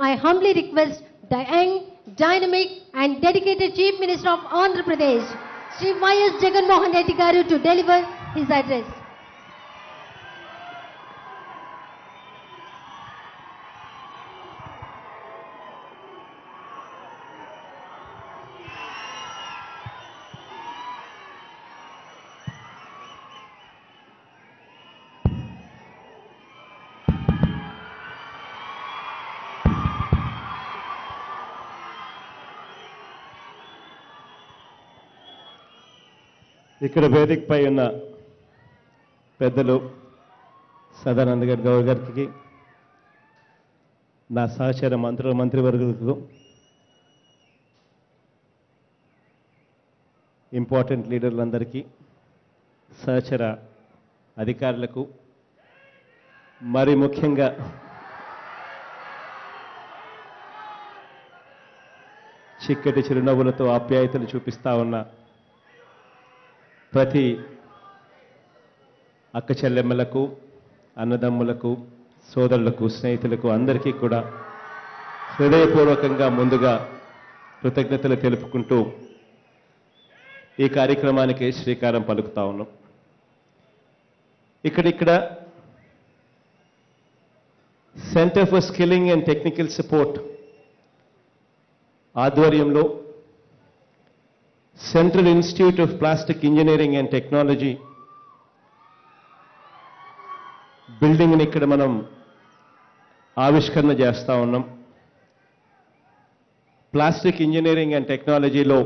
I humbly request the young, dynamic and dedicated Chief Minister of Andhra Pradesh, Sri Y.S. Jagan Mohan Reddy Garu to deliver his address. ఇక్కడ వేదికపై ఉన్న పెద్దలు సదానంద గారి గౌరవ్ గారికి నా సహచర మంత్రుల మంత్రివర్గులకు ఇంపార్టెంట్ లీడర్లందరికీ సహచర అధికారులకు మరి ముఖ్యంగా చిక్కటి చిరునవ్వులతో ఆప్యాయతలు చూపిస్తా ఉన్న ప్రతి అక్క చెల్లెమ్మలకు అన్నదమ్ములకు సోదరులకు స్నేహితులకు అందరికీ కూడా హృదయపూర్వకంగా ముందుగా కృతజ్ఞతలు తెలుపుకుంటూ ఈ కార్యక్రమానికి శ్రీకారం పలుకుతా ఉన్నాం ఇక్కడిక్కడ centre for skilling and technical support ఆధ్వర్యంలో central institute of plastic engineering and technology బిల్డింగ్ని ఇక్కడ మనం ఆవిష్కరణ చేస్తా ఉన్నాం ప్లాస్టిక్ ఇంజనీరింగ్ అండ్ టెక్నాలజీలో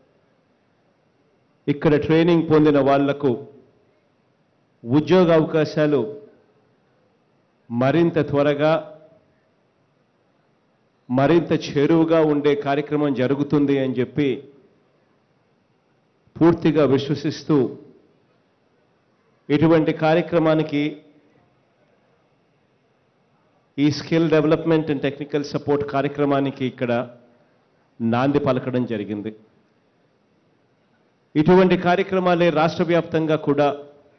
ఇక్కడ ట్రైనింగ్ పొందిన వాళ్లకు ఉద్యోగ అవకాశాలు మరింత త్వరగా మరింత చేరువుగా ఉండే కార్యక్రమం జరుగుతుంది అని చెప్పి పూర్తిగా విశ్వసిస్తూ ఇటువంటి కార్యక్రమానికి ఈ skill development and technical support కార్యక్రమానికి ఇక్కడ నాంది పలకడం జరిగింది ఇటువంటి కార్యక్రమాలే రాష్ట్ర వ్యాప్తంగా కూడా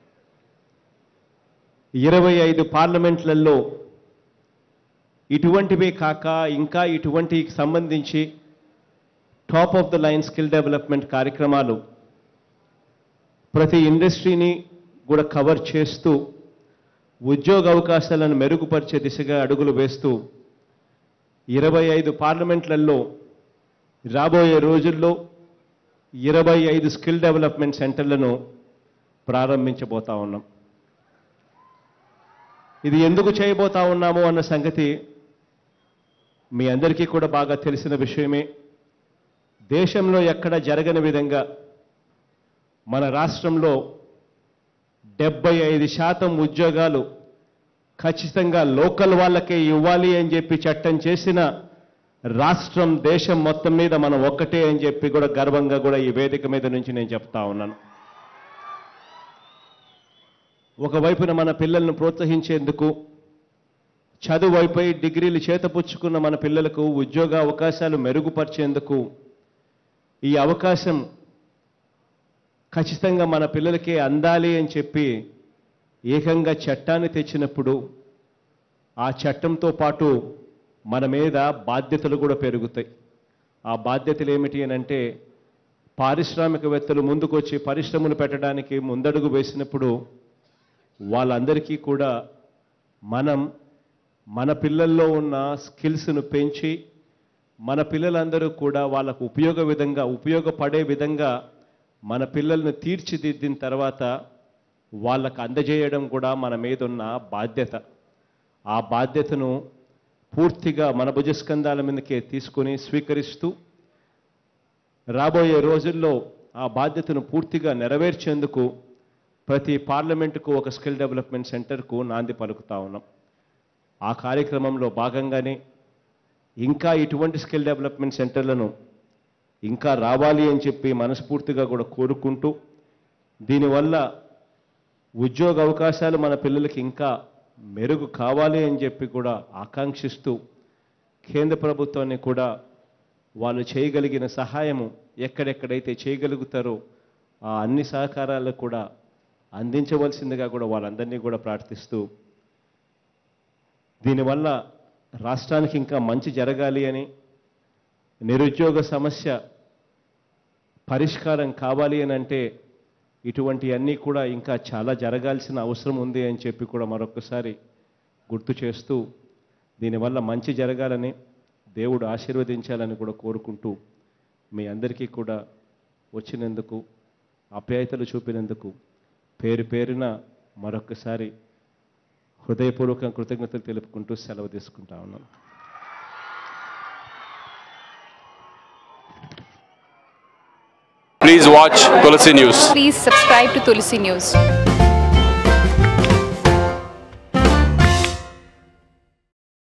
ఇరవై ఐదు పార్లమెంట్లలో ఇటువంటివే కాక ఇంకా ఇటువంటి సంబంధించి top of the line skill development కార్యక్రమాలు ప్రతి ఇండస్ట్రీని కూడా కవర్ చేస్తూ ఉద్యోగ అవకాశాలను మెరుగుపరిచే దిశగా అడుగులు వేస్తూ ఇరవై ఐదు పార్లమెంట్లలో రాబోయే రోజుల్లో ఇరవై ఐదు స్కిల్ డెవలప్మెంట్ సెంటర్లను ప్రారంభించబోతా ఉన్నాం ఇది ఎందుకు చేయబోతా ఉన్నాము అన్న సంగతి మీ అందరికీ కూడా బాగా తెలిసిన విషయమే దేశంలో ఎక్కడ జరగని విధంగా మన రాష్ట్రంలో డెబ్బై ఐదు శాతం ఉద్యోగాలు ఖచ్చితంగా లోకల్ వాళ్ళకే ఇవ్వాలి అని చెప్పి చట్టం చేసిన రాష్ట్రం దేశం మొత్తం మీద మనం ఒక్కటే అని చెప్పి కూడా గర్వంగా కూడా ఈ వేదిక మీద నుంచి నేను చెప్తా ఉన్నాను ఒకవైపున మన పిల్లలను ప్రోత్సహించేందుకు చదువు అయిపోయి డిగ్రీలు చేతపుచ్చుకున్న మన పిల్లలకు ఉద్యోగ అవకాశాలు మెరుగుపరిచేందుకు ఈ అవకాశం ఖచ్చితంగా మన పిల్లలకే అందాలి అని చెప్పి ఏకంగా చట్టాన్ని తెచ్చినప్పుడు ఆ చట్టంతో పాటు మన మీద బాధ్యతలు కూడా పెరుగుతాయి ఆ బాధ్యతలు ఏమిటి అని అంటే పారిశ్రామికవేత్తలు ముందుకొచ్చి పరిశ్రమలు పెట్టడానికి ముందడుగు వేసినప్పుడు వాళ్ళందరికీ కూడా మనం మన పిల్లల్లో ఉన్న స్కిల్స్ను పెంచి మన పిల్లలందరూ కూడా వాళ్ళకు ఉపయోగ విధంగా ఉపయోగపడే విధంగా మన పిల్లల్ని తీర్చిదిద్దిన తర్వాత వాళ్ళకు అందజేయడం కూడా మన మీద ఉన్న బాధ్యత ఆ బాధ్యతను పూర్తిగా మన భుజస్కంధాల మీదకే తీసుకుని స్వీకరిస్తూ రాబోయే రోజుల్లో ఆ బాధ్యతను పూర్తిగా నెరవేర్చేందుకు ప్రతి పార్లమెంటుకు ఒక స్కిల్ డెవలప్మెంట్ సెంటర్కు నాంది పలుకుతా ఉన్నాం ఆ కార్యక్రమంలో భాగంగానే ఇంకా ఇటువంటి స్కిల్ డెవలప్మెంట్ సెంటర్లను ఇంకా రావాలి అని చెప్పి మనస్ఫూర్తిగా కూడా కోరుకుంటూ దీనివల్ల ఉద్యోగ అవకాశాలు మన పిల్లలకి ఇంకా మెరుగు కావాలి అని చెప్పి కూడా ఆకాంక్షిస్తూ కేంద్ర ప్రభుత్వాన్ని కూడా వాళ్ళు చేయగలిగిన సహాయము ఎక్కడెక్కడైతే చేయగలుగుతారో ఆ అన్ని సహకారాలు కూడా అందించవలసిందిగా కూడా వాళ్ళందరినీ కూడా ప్రార్థిస్తూ దీనివల్ల రాష్ట్రానికి ఇంకా మంచి జరగాలి అని నిరుద్యోగ సమస్య పరిష్కారం కావాలి అని అంటే ఇటువంటివన్నీ కూడా ఇంకా చాలా జరగాల్సిన అవసరం ఉంది అని చెప్పి కూడా మరొకసారి గుర్తు చేస్తూ దీనివల్ల మంచి జరగాలని దేవుడు ఆశీర్వదించాలని కూడా కోరుకుంటూ మీ అందరికీ కూడా వచ్చినందుకు ఆప్యాయతలు చూపినందుకు పేరు పేరున మరొకసారి హృదయపూర్వక కృతజ్ఞతలు తెలుపుకుంటూ సెలవు తీసుకుంటా ఉన్నాను Please watch Tulsi News. Please subscribe to Tulsi News.